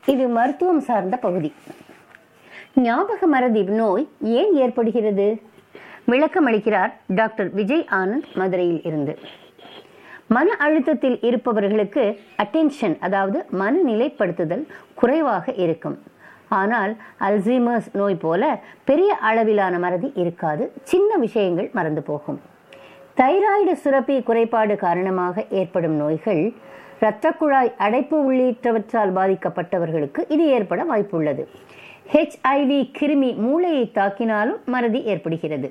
இது மருத்துவம் சார்ந்த பகுதி ஞாபக மறதி நோய் ஏன் ஏற்படுகிறது விளக்கம் அளிக்கிறார் டாக்டர் விஜய் ஆனந்த் மதுரையில் இருந்து மன அழுத்தத்தில் இருப்பவர்களுக்கு அட்டென்ஷன் அதாவது மனநிலைப்படுத்துதல் குறைவாக இருக்கும் ஆனால் அல்சீமர்ஸ் நோய் போல பெரிய அளவிலான மறதி இருக்காது சின்ன விஷயங்கள் மறந்து போகும் தைராய்டு சுரப்பி குறைபாடு காரணமாக ஏற்படும் நோய்கள் இரத்த குழாய் அடைப்பு உள்ளிட்டவற்றால் பாதிக்கப்பட்டவர்களுக்கு இது ஏற்பட வாய்ப்புள்ளது ஹெச்ஐவி கிருமி மூளையை தாக்கினாலும் மறதி ஏற்படுகிறது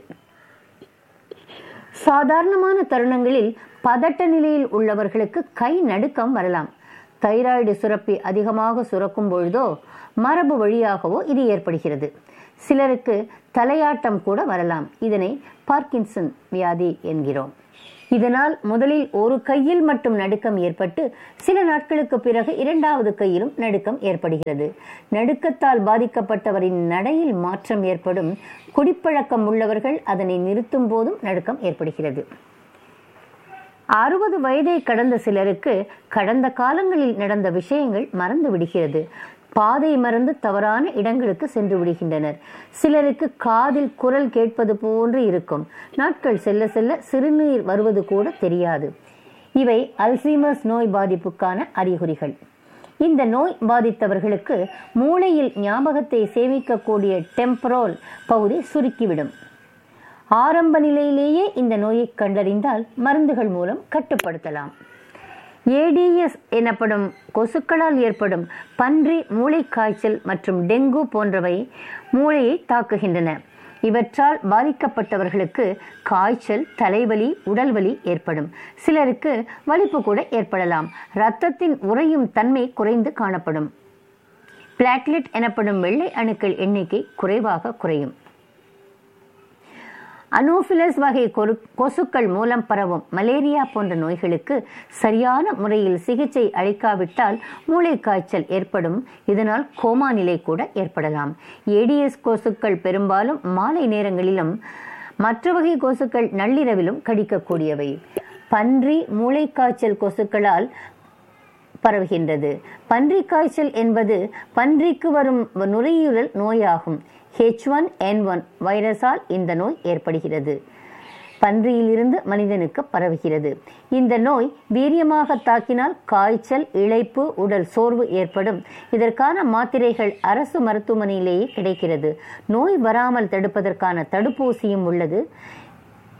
சாதாரணமான தருணங்களில் பதட்ட நிலையில் உள்ளவர்களுக்கு கை நடுக்கம் வரலாம் தைராய்டு சுரப்பி அதிகமாக சுரக்கும் பொழுதோ மரபு வழியாகவோ இது ஏற்படுகிறது சிலருக்கு தலையாட்டம் கூட வரலாம் இதனை பார்க்கின்சன் வியாதி என்கிறோம் இதனால் முதலில் ஒரு கையில் மட்டும் நடுக்கம் ஏற்பட்டு சில நாட்களுக்கு பிறகு இரண்டாவது கையிலும் நடுக்கம் ஏற்படுகிறது நடுக்கத்தால் பாதிக்கப்பட்டவரின் நடையில் மாற்றம் ஏற்படும் குடிப்பழக்கம் உள்ளவர்கள் அதனை நிறுத்தும் போதும் நடுக்கம் ஏற்படுகிறது அறுபது வயதை கடந்த சிலருக்கு கடந்த காலங்களில் நடந்த விஷயங்கள் மறந்து விடுகிறது பாதை மறந்து தவறான இடங்களுக்கு சென்று விடுகின்றனர் சிலருக்கு காதில் குரல் கேட்பது போன்று இருக்கும் நாட்கள் செல்ல செல்ல சிறுநீர் வருவது கூட தெரியாது இவை அல்சீமர்ஸ் நோய் பாதிப்புக்கான அறிகுறிகள் இந்த நோய் பாதித்தவர்களுக்கு மூளையில் ஞாபகத்தை சேமிக்கக்கூடிய டெம்பரோல் பகுதி சுருக்கிவிடும் ஆரம்ப நிலையிலேயே இந்த நோயை கண்டறிந்தால் மருந்துகள் மூலம் கட்டுப்படுத்தலாம் ஏடிஎஸ் எனப்படும் கொசுக்களால் ஏற்படும் பன்றி மூளைக்காய்ச்சல் மற்றும் டெங்கு போன்றவை மூளையை தாக்குகின்றன இவற்றால் பாதிக்கப்பட்டவர்களுக்கு காய்ச்சல் தலைவலி உடல்வலி ஏற்படும் சிலருக்கு வலிப்பு கூட ஏற்படலாம் இரத்தத்தின் உறையும் தன்மை குறைந்து காணப்படும் பிளாட்லெட் எனப்படும் வெள்ளை அணுக்கள் எண்ணிக்கை குறைவாக குறையும் அனோஃபிலஸ் வகை கொரு கொசுக்கள் மூலம் பரவும் மலேரியா போன்ற நோய்களுக்கு சரியான முறையில் சிகிச்சை அளிக்காவிட்டால் மூளைக்காய்ச்சல் ஏற்படும் இதனால் கோமா நிலை கூட ஏற்படலாம் ஏடிஎஸ் கொசுக்கள் பெரும்பாலும் மாலை நேரங்களிலும் மற்ற வகை கொசுக்கள் நள்ளிரவிலும் கடிக்கக்கூடியவை பன்றி மூளைக்காய்ச்சல் கொசுக்களால் பரவுகின்றது பன்றி காய்ச்சல் என்பது பன்றிக்கு வரும் நுரையீரல் நோயாகும் ஹெச் ஒன் என் ஒன் வைரஸால் இந்த நோய் ஏற்படுகிறது பன்றியிலிருந்து மனிதனுக்கு பரவுகிறது இந்த நோய் வீரியமாக தாக்கினால் காய்ச்சல் இழைப்பு உடல் சோர்வு ஏற்படும் இதற்கான மாத்திரைகள் அரசு மருத்துவமனையிலேயே கிடைக்கிறது நோய் வராமல் தடுப்பதற்கான தடுப்பூசியும் உள்ளது